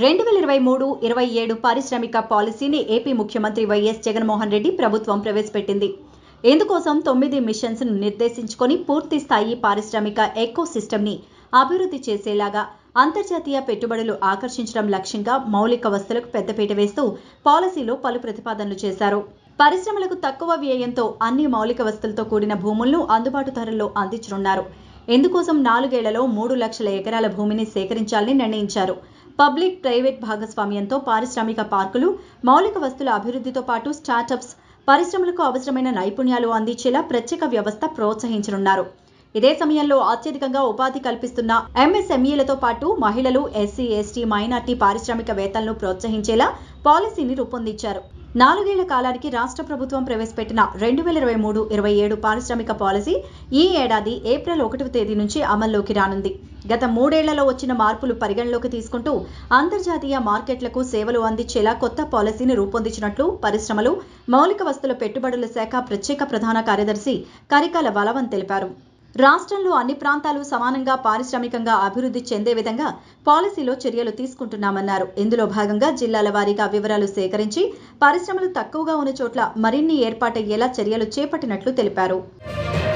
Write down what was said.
రెండు వేల ఇరవై మూడు ఇరవై ఏడు పారిశ్రామిక పాలసీని ఏపీ ముఖ్యమంత్రి వైఎస్ జగన్మోహన్ రెడ్డి ప్రభుత్వం ప్రవేశపెట్టింది ఇందుకోసం తొమ్మిది మిషన్స్ ను నిర్దేశించుకొని పూర్తి స్థాయి పారిశ్రామిక ఎకో సిస్టమ్ని అభివృద్ధి చేసేలాగా అంతర్జాతీయ పెట్టుబడులు ఆకర్షించడం లక్ష్యంగా మౌలిక వస్తువులకు పెద్దపీట వేస్తూ పాలసీలో పలు ప్రతిపాదనలు చేశారు పరిశ్రమలకు తక్కువ వ్యయంతో అన్ని మౌలిక వస్తువులతో కూడిన భూములను అందుబాటు ధరల్లో అందించనున్నారు ఇందుకోసం నాలుగేళ్లలో మూడు లక్షల ఎకరాల భూమిని సేకరించాలని నిర్ణయించారు పబ్లిక్ ప్రైవేట్ భాగస్వామ్యంతో పారిశ్రామిక పార్కులు మౌలిక వస్తువుల అభివృద్ధితో పాటు స్టార్టప్స్ పరిశ్రమలకు అవసరమైన నైపుణ్యాలు అందించేలా ప్రత్యేక వ్యవస్థ ప్రోత్సహించనున్నారు ఇదే సమయంలో అత్యధికంగా ఉపాధి కల్పిస్తున్న ఎంఎస్ఎంఈలతో పాటు మహిళలు ఎస్సీ ఎస్టీ మైనార్టీ పారిశ్రామికవేత్తలను ప్రోత్సహించేలా పాలసీని రూపొందించారు నాలుగేళ్ల కాలానికి రాష్ట్ర ప్రభుత్వం ప్రవేశపెట్టిన రెండు వేల ఇరవై మూడు ఇరవై ఏడు పారిశ్రామిక పాలసీ ఈ ఏడాది ఏప్రిల్ ఒకటవ తేదీ నుంచి అమల్లోకి రానుంది గత మూడేళ్లలో వచ్చిన మార్పులు పరిగణలోకి తీసుకుంటూ అంతర్జాతీయ మార్కెట్లకు సేవలు అందించేలా కొత్త పాలసీని రూపొందించినట్లు పరిశ్రమలు మౌలిక వస్తువుల పెట్టుబడుల శాఖ ప్రత్యేక ప్రధాన కార్యదర్శి కరికాల బలవన్ తెలిపారు రాష్ట్రంలో అన్ని ప్రాంతాలు సమానంగా పారిశ్రామికంగా అభివృద్ధి చెందే విధంగా పాలసీలో చర్యలు తీసుకుంటున్నామన్నారు ఇందులో భాగంగా జిల్లాల వారీగా వివరాలు సేకరించి పరిశ్రమలు తక్కువగా ఉన్న చోట్ల మరిన్ని ఏర్పాటయ్యేలా చర్యలు చేపట్టినట్లు తెలిపారు